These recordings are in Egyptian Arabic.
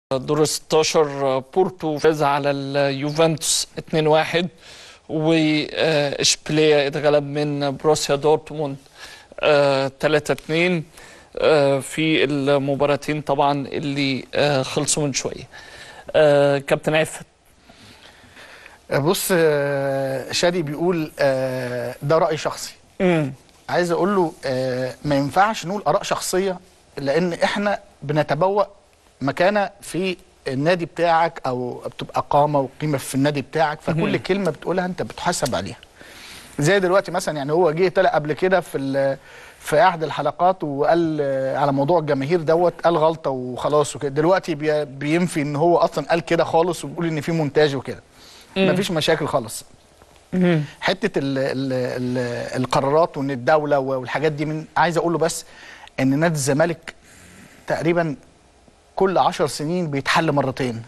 دور 16 بورتو فاز على اليوفنتوس 2-1 واشبيليه اتغلب من بروسيا دورتموند 3-2 في المباراتين طبعا اللي خلصوا من شويه كابتن عفت بص آه، شادي بيقول آه، ده رأي شخصي عايز اقول له آه، ما ينفعش نقول اراء شخصيه لان احنا بنتبوأ مكانه في النادي بتاعك او بتبقى قامه وقيمه في النادي بتاعك فكل كلمه بتقولها انت بتحاسب عليها زي دلوقتي مثلا يعني هو جه طلع قبل كده في ال- في احد الحلقات وقال آه، على موضوع الجماهير دوت قال غلطه وخلاص وكده دلوقتي بي- بينفي ان هو اصلا قال كده خالص وبيقول ان في مونتاج وكده مفيش مشاكل خالص حته ال ال ال القرارات وان الدوله والحاجات دي من عايز اقول له بس ان نادي الزمالك تقريبا كل عشر سنين بيتحل مرتين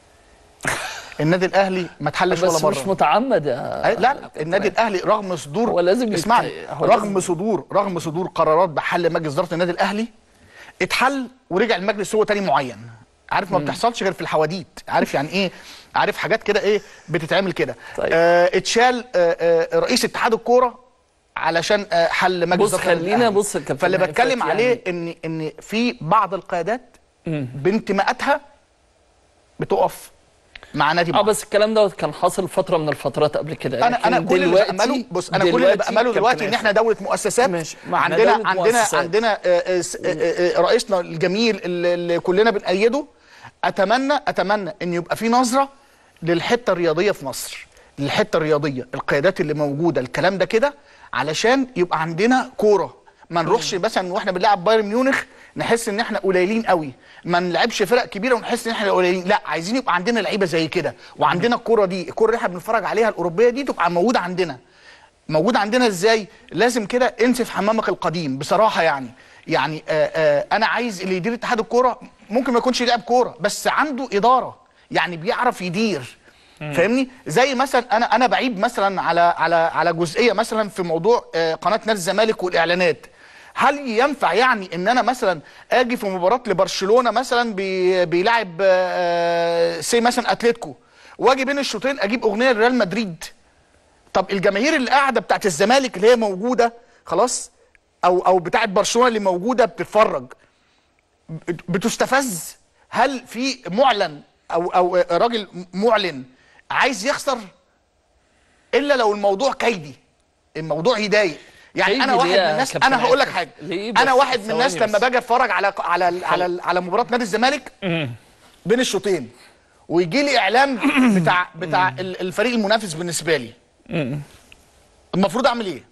النادي الاهلي ما اتحلش ولا بس مره مش متعمد يا أي- لا النادي الاهلي رغم صدور هو لازم يت- اسمعني هو رغم لازم- صدور رغم صدور قرارات بحل مجلس اداره النادي الاهلي اتحل ورجع المجلس هو تاني معين عارف ما بتحصلش غير في الحواديت عارف يعني ايه عارف حاجات كده ايه بتتعمل كده طيب. آه اتشال آه آه رئيس اتحاد الكوره علشان آه حل مجلس بص إدارة النادي خلينا الأهلي. بص يا كابتن فاللي عفت بتكلم يعني- عليه ان ان في بعض القيادات بانتماءاتها بتقف مع نادي اه معين. بس الكلام دوت كان حاصل فتره من الفترات قبل كده انا انا لكن كل اللي دلوقتي- بامله بص انا كل اللي دلوقتي بامله دلوقتي كابتن ان احنا دوله مؤسسات ماشي، ما احنا عندنا دولة عندنا مؤسسات. عندنا آه، آه، س- آه، آه، رئيسنا الجميل اللي اللي كلنا بنأيده اتمنى اتمنى ان يبقى في نظره للحته الرياضيه في مصر للحته الرياضيه القيادات اللي موجوده الكلام ده كده علشان يبقى عندنا كوره ما نروحش مثلا واحنا بنلعب بايرن ميونخ نحس ان احنا قليلين قوي ما نلعبش فرق كبيره ونحس ان احنا قليلين لا عايزين يبقى عندنا لعيبه زي كده وعندنا الكوره دي الكوره اللي احنا بنتفرج عليها الاوروبيه دي تبقى موجوده عندنا موجود عندنا ازاي لازم كده انسف حمامك القديم بصراحه يعني يعني آآ آآ انا عايز اللي يدير اتحاد الكوره ممكن ما يكونش لاعب كوره بس عنده اداره يعني بيعرف يدير فاهمني زي مثلا انا انا بعيب مثلا على على على جزئيه مثلا في موضوع آه، قناه نادي الزمالك والاعلانات هل ينفع يعني ان انا مثلا اجي في مباراه لبرشلونه مثلا بي- بيلاعب آه، سي مثلا اتلتيكو واجي بين الشوطين اجيب اغنيه لريال مدريد طب الجماهير اللي قاعده بتاعت الزمالك اللي هي موجوده خلاص او او بتاعت برشلونه اللي موجوده بتتفرج بت- بتستفز هل في معلن او او راجل معلن عايز يخسر الا لو الموضوع كيدي الموضوع يضايق يعني كيدي انا واحد ليه من يا الناس كابتن انا هقول لك عايز؟ حاجه ليه بس؟ انا واحد من الناس ثواني لما بس. باجي اتفرج على على على على مباراه نادي الزمالك بين الشوطين ويجي لي اعلان بتاع بتاع ال- الفريق المنافس بالنسبه لي المفروض اعمل ايه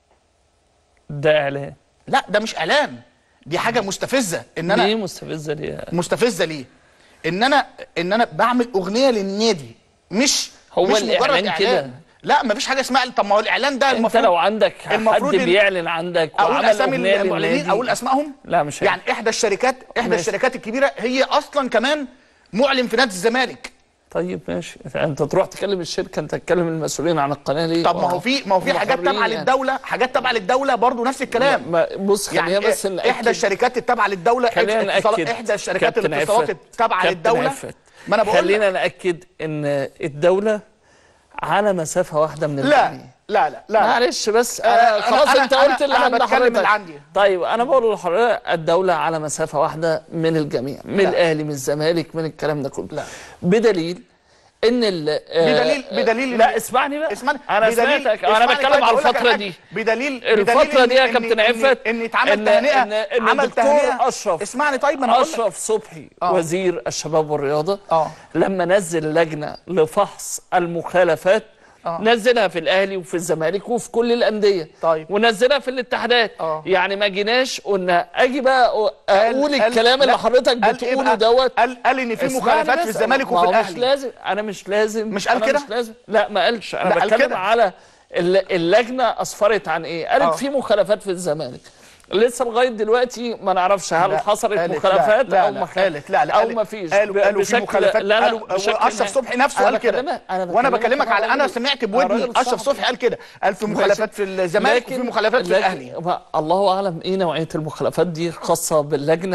ده اعلان لا ده مش اعلان دي حاجه مستفزه ان ليه انا مستفزه ليه مستفزه ليه ان انا ان انا بعمل اغنيه للنادي مش هو مش الإعلان مجرد كده. اعلان لا مفيش حاجه اسمها طب ما هو الاعلان ده انت المفروض لو عندك حد المفروض إن- بيعلن عندك اقول وعمل اسامي اغنيه المعلنين للنادي اقول اسمائهم لا مش يعني احدى الشركات احدى ماشي. الشركات الكبيره هي اصلا كمان معلن في نادي الزمالك طيب ماشي انت تروح تكلم الشركه انت تتكلم المسؤولين عن القناه ليه طب ما هو في ما هو في هم حاجات حرين تابعه يعني. للدوله حاجات تابعه للدوله برضو نفس الكلام ما بص خلينا يعني بس إيه- نأكد احدى الشركات التابعه للدوله خلينا اتصال- نأكد احدى الشركات كابتن الاتصالات عفت. التابعه كابتن للدوله عفت. ما انا بقول خلينا لك. نأكد ان الدولة على مسافة واحدة من لا الجميع لا لا لا معلش بس أنا- انا أنا- خلاص أنا- انت قلت أنا- اللي أنا عند بتكلم حضرتك اللي عندي. طيب انا بقول لحضرتك الدولة على مسافة واحدة من الجميع من لا. الاهلي من الزمالك من الكلام ده كله لا. بدليل ان ال آه، بدليل بدليل لا اسمعني بقى اسمعني انا بدليل- سمعتك انا اسمعني بتكلم طيب، على أقول لك الفترة حاجة. دي بدليل الفترة بدليل دي يا إن- كابتن إن- عفت ان اتعمل إن- تهنئه إن- إن عمل الدكتور تهنئه أشرف اسمعني طيب ما انا هقول لك اشرف صبحي آه. وزير الشباب والرياضه آه. لما نزل لجنه لفحص المخالفات آه. نزلها في الاهلي وفي الزمالك وفي كل الانديه طيب. ونزلها في الاتحادات آه. يعني ما جيناش قلنا اجي بقى أ- قال- اقول قال- الكلام لا، اللي حضرتك قال إيه بتقوله بقى؟ دوت قال قال ان في اسمعني مخالفات في بس، الزمالك ما وفي هو مش الاهلي لازم انا مش لازم مش قال أنا كده؟ مش لازم لا ما قالش انا لا، قال بتكلم كده. على الل- اللجنه اسفرت عن ايه قالت آه. في مخالفات في الزمالك لسه لغايه دلوقتي ما نعرفش هل لا، حصلت قالت مخالفات لا او لا ما قالت لا لا او قالت- ما فيش قالوا ب- قالوا في بشكل- مخالفات لا لا قالوا بشكل اشرف نهائي. صبحي نفسه أنا قال كده بكلمك- أنا وانا بكلمك بكلمك على انا راجل- سمعت أنا بودني راجل اشرف صاحبي. صبحي قال كده قال في مخالفات في الزمالك وفي لكن- مخالفات في لكن الاهلي ما- الله اعلم ايه نوعيه المخالفات دي خاصه باللجنه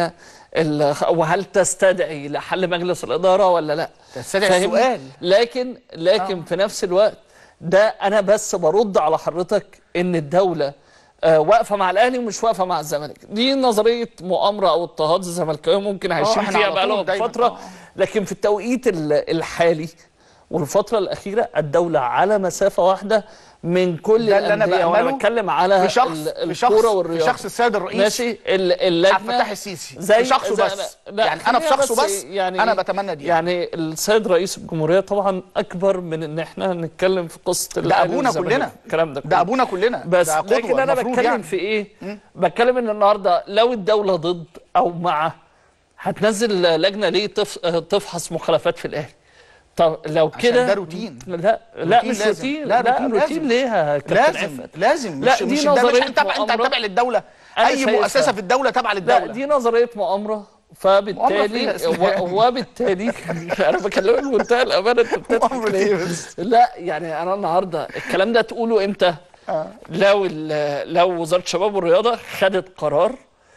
ال- وهل تستدعي لحل مجلس الاداره ولا لا تستدعي فاهمني؟ السؤال. لكن لكن في نفس الوقت ده انا بس برد على حضرتك ان الدوله آه، واقفه مع الاهلي ومش واقفه مع الزمالك دي نظريه مؤامره او اضطهاد الزملكاويه ممكن عايشين إحنا فيها على بقى طول لهم دايماً. فتره آه. لكن في التوقيت ال- الحالي والفتره الاخيره الدوله على مسافه واحده من كل ده اللي أنا الأندية، وأنا بأمله بتكلم على في شخص ال- في شخص الكوره في والرياضه شخص السيد الرئيس ماشي ال- اللجنه عبد الفتاح السيسي زي في شخصه زي بس لا يعني انا في خلينا شخصه بس يعني انا بتمنى دي يعني السيد رئيس الجمهوريه طبعا اكبر من ان احنا نتكلم في قصه ده الأهلي ابونا والزمالك. كلنا الكلام ده ده كله. ابونا كلنا بس ده قدوة لكن انا المفروض بتكلم يعني. في ايه بتكلم ان النهارده لو الدوله ضد او مع هتنزل لجنه ليه تف... تفحص مخالفات في الاهلي طب لو عشان كده ده روتين. لا لا روتين مش لازم. روتين لا، لا روتين روتين لازم. ليه يا كابتن لازم عفت؟ لازم لا، مش دي مش ده مش نظرية انت تبع انت مؤامرة. تابع للدوله أنا اي شايفها. مؤسسه في الدوله تابعه لا للدوله دي نظريه مؤامره مؤامرة فبالتالي فيها اسمها. و- وبالتالي انا بكلمك بمنتهى الامانه انت بتضحك مؤامرة ليه؟ إيه بس؟ لا يعني انا النهارده الكلام ده تقوله امتى؟ لو ال- لو وزاره الشباب والرياضه خدت قرار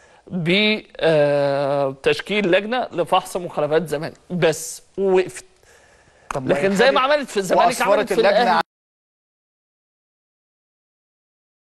بتشكيل لجنه لفحص مخالفات الزمالك بس وقفت طب ما لكن زي خدت ما عملت في الزمالك وأسفرت عملت في اللجنة الاهلي